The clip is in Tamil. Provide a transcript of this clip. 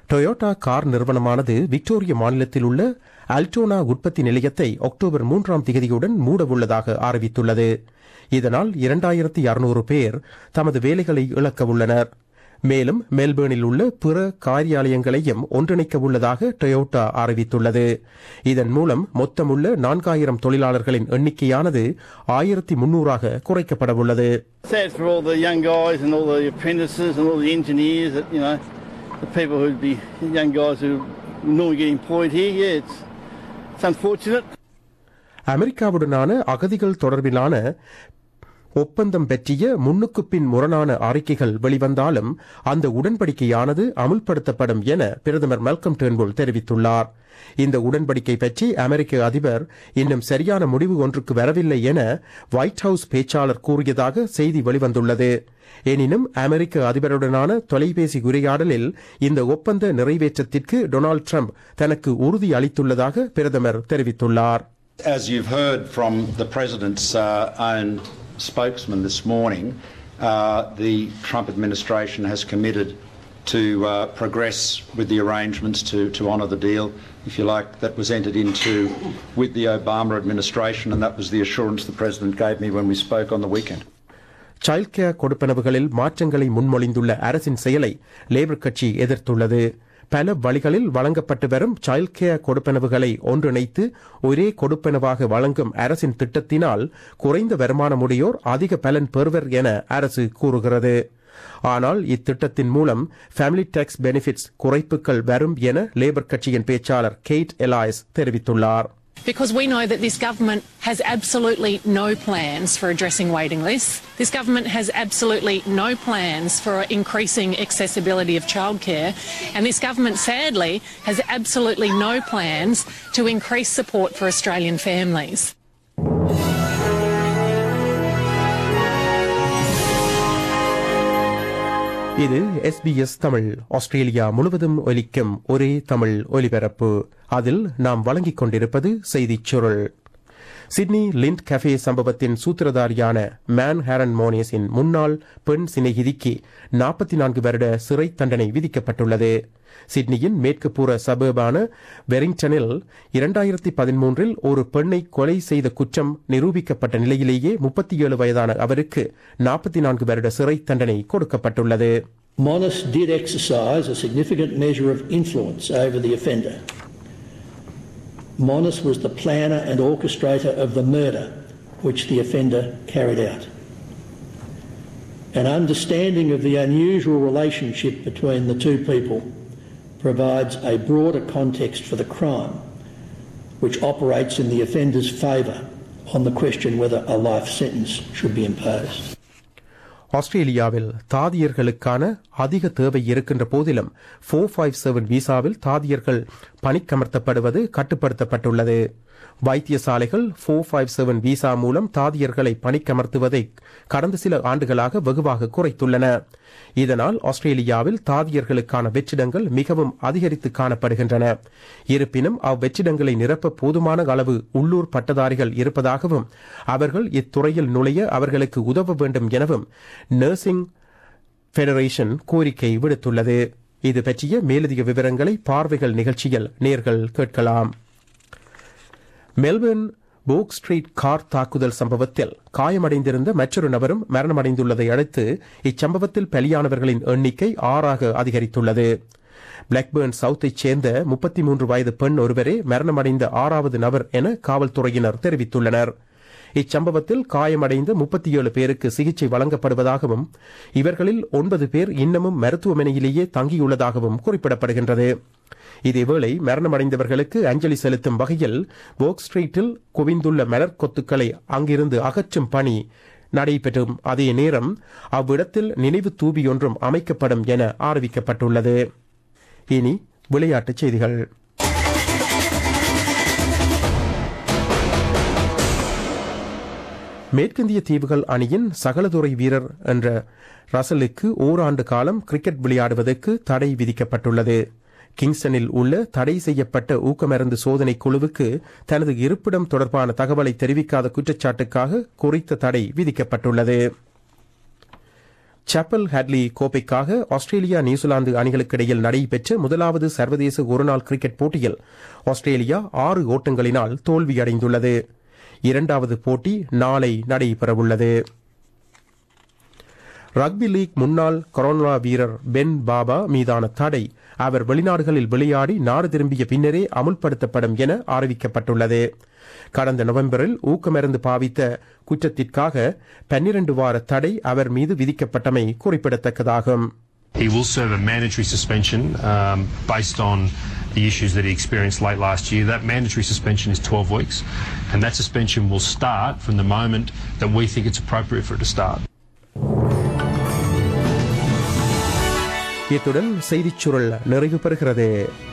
டொயோட்டா கார் நிறுவனமானது விக்டோரிய மாநிலத்தில் உள்ள அல்டோனா உற்பத்தி நிலையத்தை அக்டோபர் மூன்றாம் திகதியுடன் மூடவுள்ளதாக அறிவித்துள்ளது இதனால் இரண்டாயிரத்தி அறுநூறு பேர் தமது வேலைகளை இழக்க உள்ளனர் மேலும் மெல்பேர்னில் உள்ள பிற காரியாலயங்களையும் ஒன்றிணைக்க உள்ளதாக டொயோட்டா அறிவித்துள்ளது இதன் மூலம் மொத்தமுள்ள நான்காயிரம் தொழிலாளர்களின் எண்ணிக்கையானது ஆயிரத்தி முன்னூறாக குறைக்கப்பட உள்ளது Sad for all the young guys and all the apprentices and all the engineers that, you know, the people who'd be young guys who normally get employed here. Yeah, it's, it's unfortunate. அமெரிக்காவுடனான அகதிகள் தொடர்பிலான ஒப்பந்தம் பற்றிய முன்னுக்கு பின் முரணான அறிக்கைகள் வெளிவந்தாலும் அந்த உடன்படிக்கையானது அமுல்படுத்தப்படும் என பிரதமர் மெல்கம் டேர்ன்புல் தெரிவித்துள்ளார் இந்த உடன்படிக்கை பற்றி அமெரிக்க அதிபர் இன்னும் சரியான முடிவு ஒன்றுக்கு வரவில்லை என ஒயிட் ஹவுஸ் பேச்சாளர் கூறியதாக செய்தி வெளிவந்துள்ளது எனினும் அமெரிக்க அதிபருடனான தொலைபேசி உரையாடலில் இந்த ஒப்பந்த நிறைவேற்றத்திற்கு டொனால்டு ட்ரம்ப் தனக்கு உறுதி அளித்துள்ளதாக பிரதமர் தெரிவித்துள்ளார் As you've heard from the President's uh, own spokesman this morning, uh, the Trump administration has committed to uh, progress with the arrangements to, to honour the deal, if you like, that was entered into with the Obama administration, and that was the assurance the President gave me when we spoke on the weekend. Child care கொடுப்பனவுகளில் மாற்றங்களை முன்மொழிந்துள்ள அரசின் செயலை லேபர் கட்சி எதிர்த்துள்ளது பல வழிகளில் வழங்கப்பட்டு வரும் சைல்ட் கேர் கொடுப்பனவுகளை ஒன்றிணைத்து ஒரே கொடுப்பனவாக வழங்கும் அரசின் திட்டத்தினால் குறைந்த வருமானமுடையோர் அதிக பலன் பெறுவர் என அரசு கூறுகிறது ஆனால் இத்திட்டத்தின் மூலம் ஃபேமிலி டாக்ஸ் பெனிஃபிட்ஸ் குறைப்புகள் வரும் என லேபர் கட்சியின் பேச்சாளர் கெய்ட் எலாயஸ் தெரிவித்துள்ளார் Because we know that this government has absolutely no plans for addressing waiting lists. This government has absolutely no plans for increasing accessibility of childcare. And this government, sadly, has absolutely no plans to increase support for Australian families. இது எஸ்பிஎஸ் தமிழ் ஆஸ்திரேலியா முழுவதும் ஒலிக்கும் ஒரே தமிழ் ஒலிபரப்பு அதில் நாம் வழங்கிக் கொண்டிருப்பது செய்திச் சுருள் சிட்னி லிண்ட் கஃபே சம்பவத்தின் சூத்திரதாரியான மேன் ஹேரன் மோனேஸின் முன்னாள் பெண் சிநேகிதிக்கு நாற்பத்தி நான்கு வருட சிறை தண்டனை விதிக்கப்பட்டுள்ளது சிட்னியின் மேற்கு புற சபர்பான வெரிங்டனில் இரண்டாயிரத்தி பதிமூன்றில் ஒரு பெண்ணை கொலை செய்த குற்றம் நிரூபிக்கப்பட்ட நிலையிலேயே முப்பத்தி ஏழு வயதான அவருக்கு நாற்பத்தி நான்கு வருட சிறை தண்டனை கொடுக்கப்பட்டுள்ளது Monis did exercise a significant measure of influence over the offender. Monis was the planner and orchestrator of the murder which the offender carried out. An understanding of the unusual relationship between the two people provides a broader context for the crime, which operates in the offender's favour on the question whether a life sentence should be imposed. ஆஸ்திரேலியாவில் தாதியர்களுக்கான அதிக தேவை இருக்கின்ற போதிலும் ஃபோர் ஃபைவ் செவன் விசாவில் தாதியர்கள் பணிக்கமர்த்தப்படுவது கட்டுப்படுத்தப்பட்டுள்ளது வைத்தியசாலைகள் ஃபோர் ஃபைவ் செவன் விசா மூலம் தாதியர்களை பணிக்கமர்த்துவதை கடந்த சில ஆண்டுகளாக வெகுவாக குறைத்துள்ளன இதனால் ஆஸ்திரேலியாவில் தாதியர்களுக்கான வெற்றிடங்கள் மிகவும் அதிகரித்து காணப்படுகின்றன இருப்பினும் அவ்வெற்றிடங்களை நிரப்ப போதுமான அளவு உள்ளூர் பட்டதாரிகள் இருப்பதாகவும் அவர்கள் இத்துறையில் நுழைய அவர்களுக்கு உதவ வேண்டும் எனவும் நர்சிங் ஃபெடரேஷன் கோரிக்கை விடுத்துள்ளது இது பற்றிய மேலதிக விவரங்களை பார்வைகள் நிகழ்ச்சியில் நேர்கள் கேட்கலாம் மெல்பர்ன் போக் ஸ்ட்ரீட் கார் தாக்குதல் சம்பவத்தில் காயமடைந்திருந்த மற்றொரு நபரும் மரணமடைந்துள்ளதை அடுத்து இச்சம்பவத்தில் பலியானவர்களின் எண்ணிக்கை ஆறாக அதிகரித்துள்ளது பிளாக்பேர்ன் சவுத்தைச் சேர்ந்த முப்பத்தி மூன்று வயது பெண் ஒருவரே மரணமடைந்த ஆறாவது நபர் என காவல்துறையினர் தெரிவித்துள்ளனர் இச்சம்பவத்தில் காயமடைந்த முப்பத்தி ஏழு பேருக்கு சிகிச்சை வழங்கப்படுவதாகவும் இவர்களில் ஒன்பது பேர் இன்னமும் மருத்துவமனையிலேயே தங்கியுள்ளதாகவும் குறிப்பிடப்படுகின்றது இதேவேளை மரணமடைந்தவர்களுக்கு அஞ்சலி செலுத்தும் வகையில் போக் ஸ்ட்ரீட்டில் குவிந்துள்ள மலர் கொத்துக்களை அங்கிருந்து அகற்றும் பணி நடைபெறும் அதே நேரம் அவ்விடத்தில் நினைவு தூபியொன்றும் அமைக்கப்படும் என அறிவிக்கப்பட்டுள்ளது இனி விளையாட்டுச் செய்திகள் மேற்கிந்திய தீவுகள் அணியின் சகலதுறை வீரர் என்ற ரசலுக்கு ஓராண்டு காலம் கிரிக்கெட் விளையாடுவதற்கு தடை விதிக்கப்பட்டுள்ளது கிங்ஸ்டனில் உள்ள தடை செய்யப்பட்ட ஊக்கமருந்து சோதனை குழுவுக்கு தனது இருப்பிடம் தொடர்பான தகவலை தெரிவிக்காத குற்றச்சாட்டுக்காக குறித்த தடை விதிக்கப்பட்டுள்ளது சப்பல் ஹேட்லி கோப்பைக்காக ஆஸ்திரேலியா நியூசிலாந்து அணிகளுக்கு இடையில் நடைபெற்ற முதலாவது சர்வதேச ஒருநாள் கிரிக்கெட் போட்டியில் ஆஸ்திரேலியா ஆறு ஓட்டங்களினால் தோல்வியடைந்துள்ளது இரண்டாவது போட்டி நாளை நடைபெறவுள்ளது ரக்பி லீக் முன்னாள் கொரோனா வீரர் பென் பாபா மீதான தடை அவர் வெளிநாடுகளில் விளையாடி நாடு திரும்பிய பின்னரே அமுல்படுத்தப்படும் என அறிவிக்கப்பட்டுள்ளது கடந்த நவம்பரில் ஊக்கமருந்து பாவித்த குற்றத்திற்காக பன்னிரண்டு வார தடை அவர் மீது விதிக்கப்பட்டமை குறிப்பிடத்தக்கதாகும் He will serve a mandatory suspension um, based on the issues that he experienced late last year. That mandatory suspension is 12 weeks, and that suspension will start from the moment that we think it's appropriate for it to start. இத்துடன் செய்திச் சுருள் நிறைவு பெறுகிறது